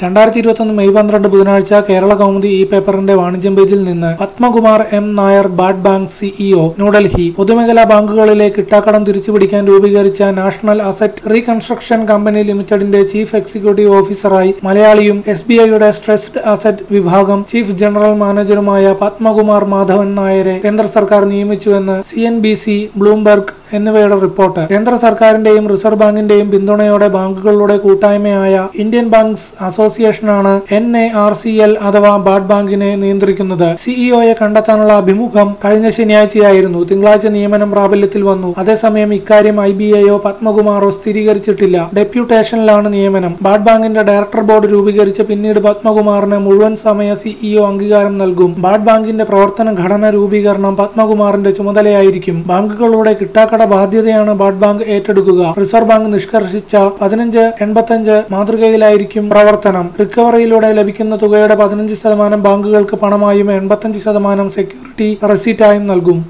രണ്ടായിരത്തി ഇരുപത്തൊന്ന് മെയ് പന്ത്രണ്ട് ബുധനാഴ്ച കേരള കൗമുദി ഈ പേപ്പറിന്റെ വാണിജ്യം പേജിൽ നിന്ന് Padmakumar M Nair bad bank CEO New Delhi പൊതുമേഖലാ ബാങ്കുകളിലെ കിട്ടാക്കടം തിരിച്ചുപിടിക്കാൻ രൂപീകരിച്ച നാഷണൽ അസറ്റ് റീകൺസ്ട്രക്ഷൻ കമ്പനി ലിമിറ്റഡിന്റെ ചീഫ് എക്സിക്യൂട്ടീവ് ഓഫീസറായി മലയാളിയും എസ് ബി ഐയുടെ സ്ട്രെസ്ഡ് അസറ്റ് വിഭാഗം ചീഫ് ജനറൽ മാനേജറുമായ പത്മകുമാർ മാധവൻ നായരെ കേന്ദ്ര സർക്കാർ നിയമിച്ചുവെന്ന് C N B C Bloomberg എന്നിവയുടെ റിപ്പോർട്ട് കേന്ദ്ര സർക്കാരിന്റെയും റിസർവ് ബാങ്കിന്റെയും പിന്തുണയോടെ ബാങ്കുകളുടെ കൂട്ടായ്മയായ ഇന്ത്യൻ ബാങ്ക്സ് അസോസിയേഷനാണ് N A R C L അഥവാ ബാഡ് ബാങ്കിനെ നിയന്ത്രിക്കുന്നത് സിഇഒയെ കണ്ടെത്താനുള്ള അഭിമുഖം കഴിഞ്ഞ ശനിയാഴ്ചയായിരുന്നു തിങ്കളാഴ്ച നിയമനം പ്രാബല്യത്തിൽ വന്നു അതേസമയം ഇക്കാര്യം ഐ ബി ഐയോ പത്മകുമാറോ സ്ഥിരീകരിച്ചിട്ടില്ല ഡെപ്യൂട്ടേഷനിലാണ് നിയമനം ബാഡ് ബാങ്കിന്റെ ഡയറക്ടർ ബോർഡ് രൂപീകരിച്ച് പിന്നീട് പത്മകുമാറിന് മുഴുവൻ സമയ സിഇഒ അംഗീകാരം നൽകും ബാഡ് ബാങ്കിന്റെ പ്രവർത്തന ഘടന രൂപീകരണം പത്മകുമാറിന്റെ ചുമതലയായിരിക്കും ബാങ്കുകളുടെ കിട്ടാക്കട ബാധ്യതയാണ് ബാഡ് ബാങ്ക് ഏറ്റെടുക്കുക റിസർവ് ബാങ്ക് നിഷ്കർഷിച്ച പതിനഞ്ച് എൺപത്തഞ്ച് മാതൃകയിലായിരിക്കും പ്രവർത്തനം റിക്കവറിയിലൂടെ ലഭിക്കുന്ന തുകയുടെ പതിനഞ്ച് ശതമാനം ബാങ്കുകൾക്ക് പണമായും എൺപത്തഞ്ച് ശതമാനം സെക്യൂരിറ്റി റെസീറ്റായും നൽകും